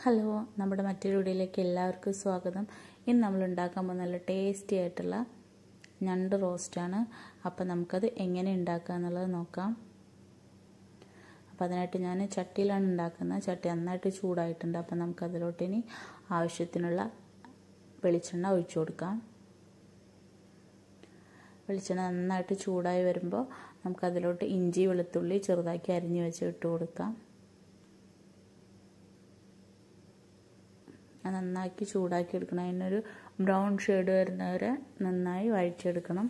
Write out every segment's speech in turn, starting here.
hello നമ്മുടെ മറ്റൊരു വീഡിയോയിലേക്ക് എല്ലാവർക്കും സ്വാഗതം ഇന്ന് നമ്മൾ ഉണ്ടാക്കാൻ പോകുന്ന നല്ല ടേസ്റ്റി ആയിട്ടുള്ള ഞണ്ട് റോസ്റ്റാണ് അപ്പോൾ നമുക്കത് എങ്ങനെ ഉണ്ടാക്കുക എന്നുള്ളത് നോക്കാം അപ്പോൾ അതിനായിട്ട് ഞാൻ ചട്ടിയിലാണ് ഉണ്ടാക്കുന്നത് ചട്ടി നന്നായിട്ട് ചൂടായിട്ടുണ്ട് അപ്പോൾ നമുക്കതിലോട്ട് ഇനി ആവശ്യത്തിനുള്ള വെളിച്ചെണ്ണ ഒഴിച്ചു കൊടുക്കാം വെളിച്ചെണ്ണ നന്നായിട്ട് ചൂടായി വരുമ്പോൾ നമുക്കതിലോട്ട് ഇഞ്ചി വെളുത്തുള്ളി ചെറുതാക്കി അരിഞ്ഞ് വെച്ച് ഇട്ട് കൊടുക്കാം നന്നാക്കി ചൂടാക്കി എടുക്കണം അതിനൊരു ബ്രൗൺ ഷെയ്ഡ് വരുന്നവരെ നന്നായി വഴറ്റിയെടുക്കണം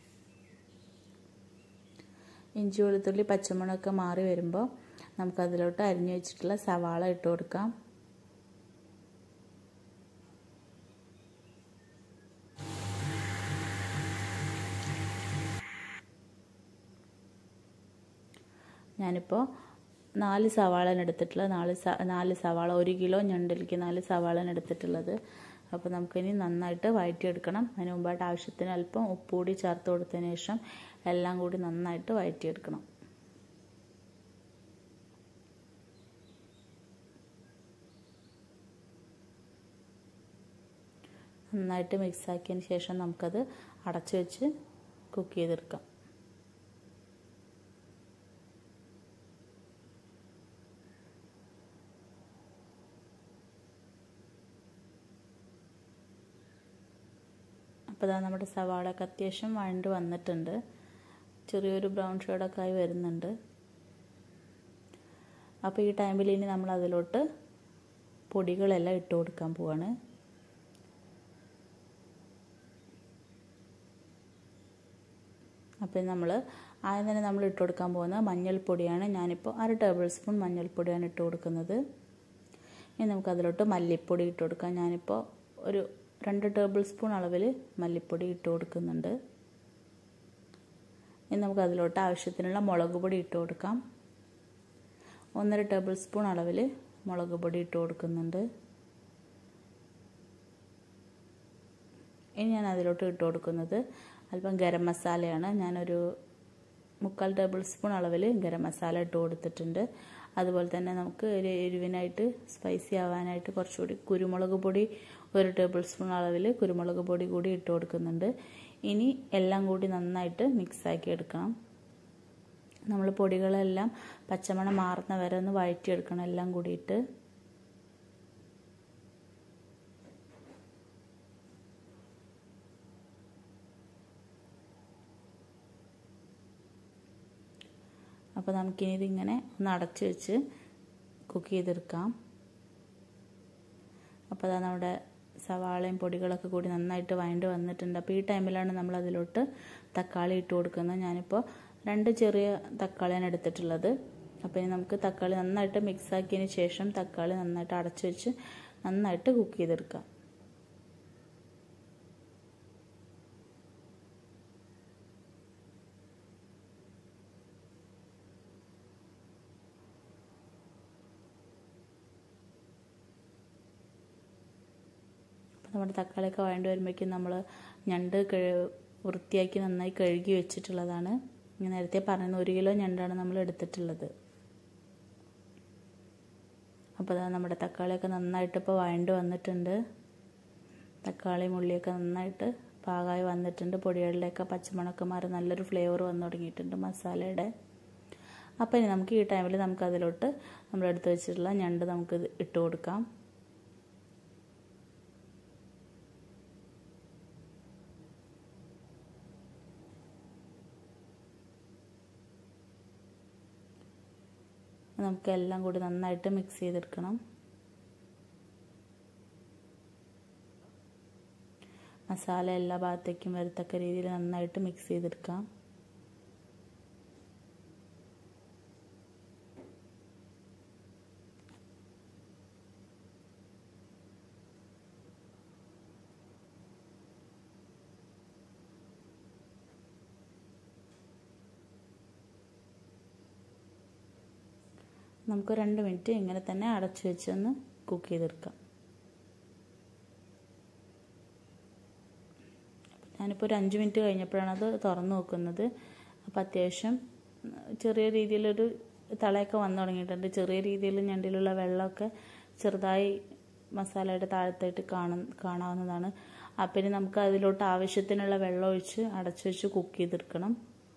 ഇഞ്ചി വെളുത്തുള്ളി പച്ചമുളകൊക്കെ മാറി വരുമ്പോൾ നമുക്കതിലോട്ട് അരിഞ്ഞു വെച്ചിട്ടുള്ള സവാള ഇട്ട് കൊടുക്കാം ഞാനിപ്പോൾ നാല് സവാളാണ് എടുത്തിട്ടുള്ളത് നാല് നാല് സവാള ഒരു കിലോ ഞണ്ടിലേക്ക് നാല് സവാളാണ് എടുത്തിട്ടുള്ളത് അപ്പോൾ നമുക്കിനി നന്നായിട്ട് വഴറ്റിയെടുക്കണം അതിന് മുമ്പായിട്ട് ആവശ്യത്തിന് അല്പം ഉപ്പുകൂടി ചേർത്ത് കൊടുത്തതിന് ശേഷം എല്ലാം കൂടി നന്നായിട്ട് വഴറ്റിയെടുക്കണം നന്നായിട്ട് മിക്സ് ആക്കിയതിന് ശേഷം നമുക്കത് അടച്ചു വെച്ച് കുക്ക് ചെയ്തെടുക്കാം അപ്പോൾ ഇതാ നമ്മുടെ സവാളയൊക്കെ അത്യാവശ്യം വഴണ്ട് വന്നിട്ടുണ്ട് ചെറിയൊരു ബ്രൗൺ ഷെയ്ഡൊക്കെ ആയി വരുന്നുണ്ട് അപ്പോൾ ഈ ടൈമിൽ ഇനി നമ്മൾ അതിലോട്ട് പൊടികളെല്ലാം ഇട്ട് കൊടുക്കാൻ പോവാണ് അപ്പോൾ നമ്മൾ ആദ്യം തന്നെ നമ്മൾ ഇട്ട് കൊടുക്കാൻ പോകുന്നത് മഞ്ഞൾപ്പൊടിയാണ് ഞാനിപ്പോൾ അര ടേബിൾ സ്പൂൺ മഞ്ഞൾപ്പൊടിയാണ് ഇട്ട് കൊടുക്കുന്നത് ഇനി നമുക്ക് അതിലോട്ട് മല്ലിപ്പൊടി ഇട്ട് കൊടുക്കാം ഞാനിപ്പോൾ ഒരു രണ്ട് ടേബിൾ സ്പൂൺ അളവിൽ മല്ലിപ്പൊടി ഇട്ട് കൊടുക്കുന്നുണ്ട് ഇനി നമുക്ക് അതിലോട്ട് ആവശ്യത്തിനുള്ള മുളക് പൊടി ഇട്ട് കൊടുക്കാം ഒന്നര ടേബിൾ സ്പൂൺ അളവിൽ മുളക് പൊടി ഇട്ട് കൊടുക്കുന്നുണ്ട് ഇനി ഞാൻ അതിലോട്ട് ഇട്ട് കൊടുക്കുന്നത് അല്പം ഗരം മസാലയാണ് ഞാനൊരു മുക്കാൽ ടേബിൾ സ്പൂൺ അളവിൽ ഗരം മസാല ഇട്ട് കൊടുത്തിട്ടുണ്ട് അതുപോലെ തന്നെ നമുക്ക് ഒരു എരിവിനായിട്ട് സ്പൈസി ആവാനായിട്ട് കുറച്ചുകൂടി കുരുമുളക് പൊടി ഒരു ടേബിൾ സ്പൂൺ അളവിൽ കുരുമുളക് പൊടി കൂടി ഇട്ട് കൊടുക്കുന്നുണ്ട് ഇനി എല്ലാം കൂടി നന്നായിട്ട് മിക്സാക്കി എടുക്കണം നമ്മൾ പൊടികളെല്ലാം പച്ചമണം മാറുന്ന വരെ ഒന്ന് വഴറ്റിയെടുക്കണം എല്ലാം കൂടിയിട്ട് അപ്പോൾ നമുക്കിനി ഇതിങ്ങനെ ഒന്ന് അടച്ച് വെച്ച് കുക്ക് ചെയ്തെടുക്കാം അപ്പോൾ അതാ നമ്മുടെ സവാളയും പൊടികളൊക്കെ കൂടി നന്നായിട്ട് വഴണ്ട് വന്നിട്ടുണ്ട് അപ്പോൾ ഈ ടൈമിലാണ് നമ്മൾ അതിലോട്ട് തക്കാളി ഇട്ട് കൊടുക്കുന്നത് ഞാനിപ്പോൾ രണ്ട് ചെറിയ തക്കാളിയാണ് എടുത്തിട്ടുള്ളത് അപ്പോൾ ഇനി നമുക്ക് തക്കാളി നന്നായിട്ട് മിക്സ് ആക്കിയതിന് ശേഷം തക്കാളി നന്നായിട്ട് അടച്ചു വെച്ച് നന്നായിട്ട് കുക്ക് ചെയ്തെടുക്കാം നമ്മുടെ തക്കാളിയൊക്കെ വഴണ്ട് വരുമ്പോഴേക്കും നമ്മൾ ഞണ്ട് വൃത്തിയാക്കി നന്നായി കഴുകി വെച്ചിട്ടുള്ളതാണ് ഞാൻ നേരത്തെ പറഞ്ഞ ഒരു കിലോ ഞണ്ടാണ് നമ്മൾ എടുത്തിട്ടുള്ളത് അപ്പോൾ അതാ നമ്മുടെ തക്കാളിയൊക്കെ നന്നായിട്ട് ഇപ്പോൾ വഴണ്ട് വന്നിട്ടുണ്ട് തക്കാളി ഉള്ളിയൊക്കെ നന്നായിട്ട് പാകമായി വന്നിട്ടുണ്ട് പൊടികളിലൊക്കെ പച്ചമണൊക്കെ മാറി നല്ലൊരു ഫ്ലേവർ വന്നു തുടങ്ങിയിട്ടുണ്ട് മസാലയുടെ അപ്പോൾ ഇനി നമുക്ക് ഈ ടൈമിൽ നമുക്ക് അതിലോട്ട് നമ്മൾ എടുത്ത് വെച്ചിട്ടുള്ള ഞണ്ട് നമുക്ക് ഇട്ട് കൊടുക്കാം നമുക്ക് എല്ലാം കൂടി നന്നായിട്ട് മിക്സ് ചെയ്തെടുക്കണം മസാല എല്ലാ ഭാഗത്തേക്കും വരത്തക്ക രീതിയിൽ നന്നായിട്ട് മിക്സ് ചെയ്തെടുക്കാം നമുക്ക് രണ്ട് മിനിറ്റ് ഇങ്ങനെ തന്നെ അടച്ചു വെച്ചൊന്ന് കുക്ക് ചെയ്തെടുക്കാം ഞാനിപ്പോൾ ഒരു അഞ്ച് മിനിറ്റ് കഴിഞ്ഞപ്പോഴാണ് അത് തുറന്നു നോക്കുന്നത് അപ്പോൾ അത്യാവശ്യം ചെറിയ രീതിയിലൊരു തളയൊക്കെ വന്നു തുടങ്ങിയിട്ടുണ്ട് ചെറിയ രീതിയിൽ ഞണ്ടിലുള്ള വെള്ളമൊക്കെ ചെറുതായി മസാലയുടെ താഴത്തായിട്ട് കാണും കാണാവുന്നതാണ് അപ്പം ഇനി നമുക്ക് അതിലോട്ട് ആവശ്യത്തിനുള്ള വെള്ളം ഒഴിച്ച് അടച്ചു വെച്ച് കുക്ക് ചെയ്തെടുക്കണം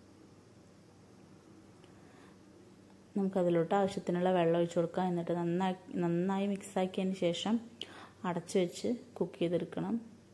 നമുക്കതിലോട്ട് ആവശ്യത്തിനുള്ള വെള്ളം ഒഴിച്ച് കൊടുക്കാം എന്നിട്ട് നന്നായി നന്നായി മിക്സാക്കിയതിന് ശേഷം അടച്ചു വെച്ച് കുക്ക് ചെയ്തെടുക്കണം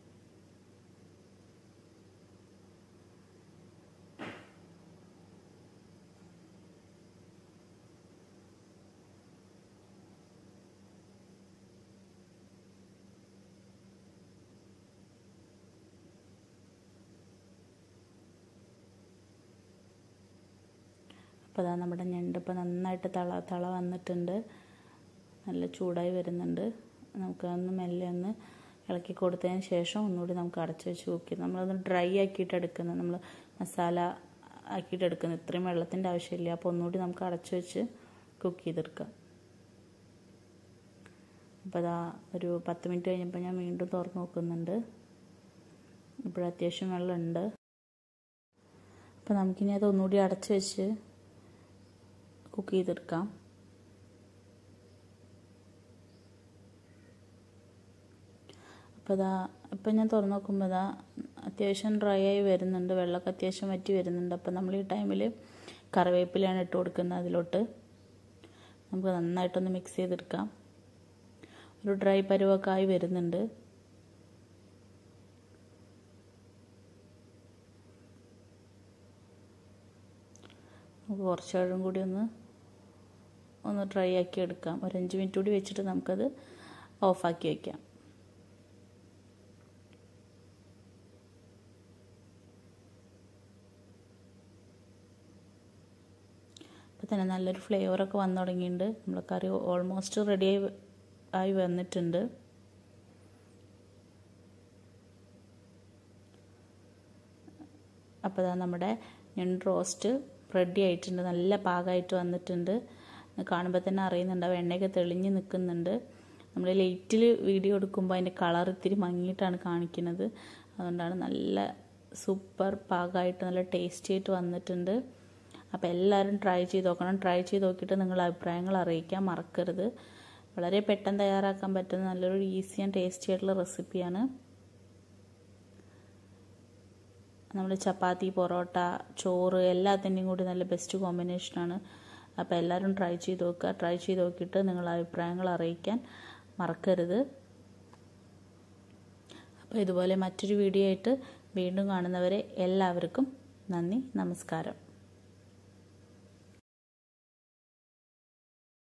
അപ്പോൾ അതാ നമ്മുടെ ഞണ്ട് ഇപ്പോൾ നന്നായിട്ട് തള തള വന്നിട്ടുണ്ട് നല്ല ചൂടായി വരുന്നുണ്ട് നമുക്കൊന്ന് മെല്ലെ ഒന്ന് ഇളക്കി കൊടുത്തതിന് ശേഷം ഒന്നുകൂടി നമുക്ക് അടച്ചു വെച്ച് കുക്ക് ചെയ്യാം നമ്മളതൊന്ന് ഡ്രൈ ആക്കിയിട്ട് എടുക്കുന്നത് നമ്മൾ മസാല ആക്കിയിട്ട് എടുക്കുന്നത് ഇത്രയും വെള്ളത്തിൻ്റെ ആവശ്യമില്ല അപ്പോൾ ഒന്നുകൂടി നമുക്ക് അടച്ചു വെച്ച് കുക്ക് ചെയ്തെടുക്കാം അപ്പോൾ അതാ ഒരു പത്ത് മിനിറ്റ് കഴിഞ്ഞപ്പോൾ ഞാൻ വീണ്ടും തുറന്ന് നോക്കുന്നുണ്ട് ഇപ്പോൾ അത്യാവശ്യം വെള്ളമുണ്ട് അപ്പോൾ നമുക്കിനി അത് ഒന്നുകൂടി അടച്ചു വെച്ച് കുക്ക് ചെയ്തെടുക്കാം അപ്പോൾ ഇതാ ഇപ്പം ഞാൻ തുറന്ന് നോക്കുമ്പോൾ ഇതാ അത്യാവശ്യം ഡ്രൈ ആയി വരുന്നുണ്ട് വെള്ളമൊക്കെ അത്യാവശ്യം വറ്റി വരുന്നുണ്ട് അപ്പോൾ നമ്മൾ ഈ ടൈമിൽ കറിവേപ്പിലയാണ് ഇട്ട് കൊടുക്കുന്നത് അതിലോട്ട് നമുക്ക് നന്നായിട്ടൊന്ന് മിക്സ് ചെയ്തെടുക്കാം ഒരു ഡ്രൈ പരുവൊക്കെ ആയി വരുന്നുണ്ട് നമുക്ക് കുറച്ച് നേരം കൂടി ഒന്ന് ഒന്ന് ഡ്രൈ ആക്കി എടുക്കാം ഒരു അഞ്ച് മിനിറ്റ് കൂടി വെച്ചിട്ട് നമുക്കത് ഓഫാക്കി വയ്ക്കാം അപ്പോൾ തന്നെ നല്ലൊരു ഫ്ലേവറൊക്കെ വന്നു തുടങ്ങിയിട്ടുണ്ട് നമ്മൾ കറി ഓൾമോസ്റ്റ് റെഡി ആയി ആയി വന്നിട്ടുണ്ട് അപ്പോൾ ഇതാ നമ്മുടെ ഞണ്ട് റോസ്റ്റ് റെഡി ആയിട്ടുണ്ട് നല്ല പാകമായിട്ട് വന്നിട്ടുണ്ട് കാണുമ്പോൾ തന്നെ അറിയുന്നുണ്ടാവും എണ്ണയൊക്കെ തെളിഞ്ഞ് നിൽക്കുന്നുണ്ട് നമ്മൾ ലൈറ്റിൽ വീഡിയോ എടുക്കുമ്പോൾ അതിൻ്റെ കളർ ഇത്തിരി മങ്ങിയിട്ടാണ് കാണിക്കുന്നത് അതുകൊണ്ടാണ് നല്ല സൂപ്പർ പാകമായിട്ട് നല്ല ടേസ്റ്റി ആയിട്ട് വന്നിട്ടുണ്ട് അപ്പോൾ എല്ലാവരും ട്രൈ ചെയ്ത് നോക്കണം ട്രൈ ചെയ്ത് നോക്കിയിട്ട് നിങ്ങളുടെ അഭിപ്രായങ്ങൾ അറിയിക്കാൻ മറക്കരുത് വളരെ പെട്ടെന്ന് തയ്യാറാക്കാൻ പറ്റുന്ന നല്ലൊരു ഈസി ആൻഡ് ടേസ്റ്റി ആയിട്ടുള്ള റെസിപ്പിയാണ് നമ്മൾ ചപ്പാത്തി പൊറോട്ട ചോറ് എല്ലാത്തിൻ്റെയും കൂടി നല്ല ബെസ്റ്റ് കോമ്പിനേഷനാണ് അപ്പോൾ എല്ലാവരും ട്രൈ ചെയ്ത് നോക്കുക ട്രൈ ചെയ്ത് നോക്കിയിട്ട് നിങ്ങളുടെ അഭിപ്രായങ്ങൾ അറിയിക്കാൻ മറക്കരുത് അപ്പോൾ ഇതുപോലെ മറ്റൊരു വീഡിയോ ആയിട്ട് വീണ്ടും കാണുന്നവരെ എല്ലാവർക്കും നന്ദി നമസ്കാരം